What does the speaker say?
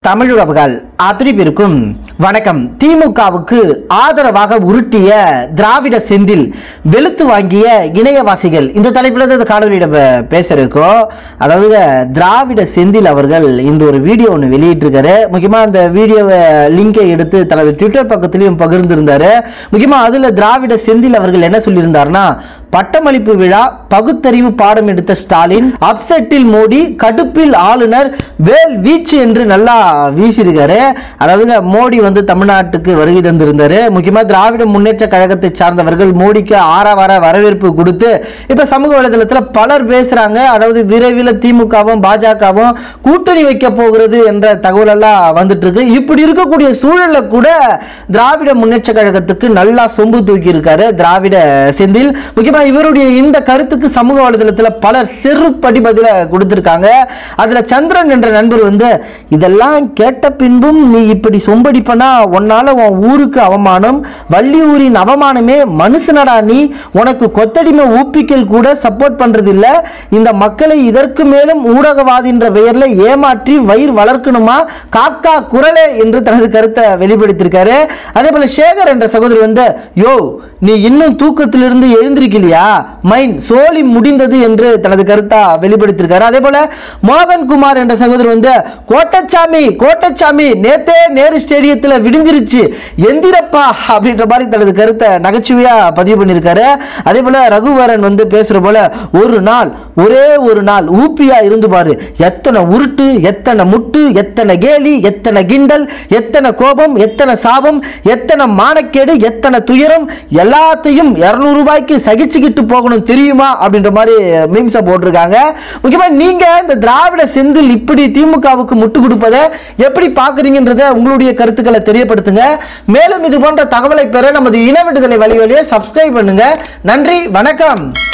தமிழுறவுகள் அத்தனை பேருக்கும் வணக்கம் திமுகவுக்கு ஆதரவாக உருட்டிய திராவிட செந்தில் வெளுத்து வாங்கிய இணையவாசிகள் இந்த தலைப்பில் தான் இந்த காணொலியிட பேசுறதுக்கோ அதாவது திராவிட செந்தில் அவர்கள் இன்று ஒரு வீடியோ ஒன்று வெளியிட்டிருக்காரு முக்கியமாக அந்த வீடியோவை லிங்கை எடுத்து தனது ட்விட்டர் பக்கத்துலையும் பகிர்ந்திருந்தாரு முக்கியமாக அதில் திராவிட செந்தில் அவர்கள் என்ன சொல்லியிருந்தாருன்னா பட்டமளிப்பு விழா பகுத்தறிவு பாடம் எடுத்த ஸ்டாலின் அப்செட்டில் மோடி கடுப்பில் ஆளுநர் வேல் வீச்சு என்று நல்லா வீசியிருக்காரு அதாவது மோடி வந்து தமிழ்நாட்டுக்கு வருகை தந்திருந்தாரு முக்கியமாக திராவிட முன்னேற்ற கழகத்தை சார்ந்தவர்கள் மோடிக்கு ஆறாவார வரவேற்பு கொடுத்து இப்போ சமூக வலைதளத்தில் பலர் பேசுறாங்க அதாவது விரைவில் திமுகவும் பாஜகவும் கூட்டணி வைக்க போகிறது என்ற தகவல் எல்லாம் வந்துட்டு இருக்கு இப்படி இருக்கக்கூடிய சூழல்ல கூட திராவிட முன்னேற்ற கழகத்துக்கு நல்லா சொம்பு தூக்கி இருக்காரு திராவிட செந்தில் முக்கியமா இவருடைய இந்த கருத்துக்கு சமூக வலைதளத்தில் பலர் செருப்படி பதில கொடுத்திருக்காங்க அதுல சந்திரன் என்ற நண்பர் வந்து இதெல்லாம் கேட்ட பின்பும் நீ இப்படி சொம்படிப்பனா உன்னால உன் ஊருக்கு அவமானம் வள்ளியூரின் அவமானமே மனுஷனடா நீ உனக்கு கொத்தடிமை ஊப்பிக்கல் கூட சப்போர்ட் பண்றது இல்ல இந்த மக்களை இதற்கு மேலும் ஊடகவாதின்ற பெயர்ல ஏமாற்றி வயிறு வளர்க்கணுமா காக்கா குரலே என்று தனது கருத்தை வெளிப்படுத்தியிருக்காரு அதே போல சேகர் என்ற சகோதரர் வந்து யோ நீ இன்னும் தூக்கத்திலிருந்து எழுந்திருக்கலையா மைன் சோலி முடிந்தது என்று தனது கருத்தா வெளிப்படுத்தியிருக்காரு அதே போல மோகன் குமார் என்ற சகோதரர் வந்து கோட்டச்சாமி கோட்டச்சாமி நேத்தே நேரு ஸ்டேடியத்தில் விடிஞ்சிருச்சு எந்திரப்பா அப்படின்ற மாதிரி தனது கருத்தை நகைச்சுவையா பதிவு பண்ணியிருக்காரு அதே போல ரகுவரன் வந்து பேசுற போல ஒரு நாள் ஒரே ஒரு நாள் ஊப்பியா இருந்து பாரு எத்தனை உருட்டு எத்தனை முட்டு எத்தனை கேலி எத்தனை கிண்டல் எத்தனை கோபம் எத்தனை சாபம் எத்தனை மானக்கேடு எத்தனை துயரம் எல்லாத்தையும் இருநூறு ரூபாய்க்கு சகிச்சுக்கிட்டு போகணும் தெரியுமா அப்படின்ற மாதிரி மீம்ஸை போட்டிருக்காங்க முக்கியமா நீங்க இந்த திராவிட செந்தில் இப்படி திமுகவுக்கு முட்டு கொடுப்பதை எப்படி பாக்குறீங்கன்றத உங்களுடைய கருத்துக்களை தெரியப்படுத்துங்க மேலும் இது போன்ற தகவலை பெற நமது இனவிடுதலை வழி வழியை சப்ஸ்கிரைப் பண்ணுங்க நன்றி வணக்கம்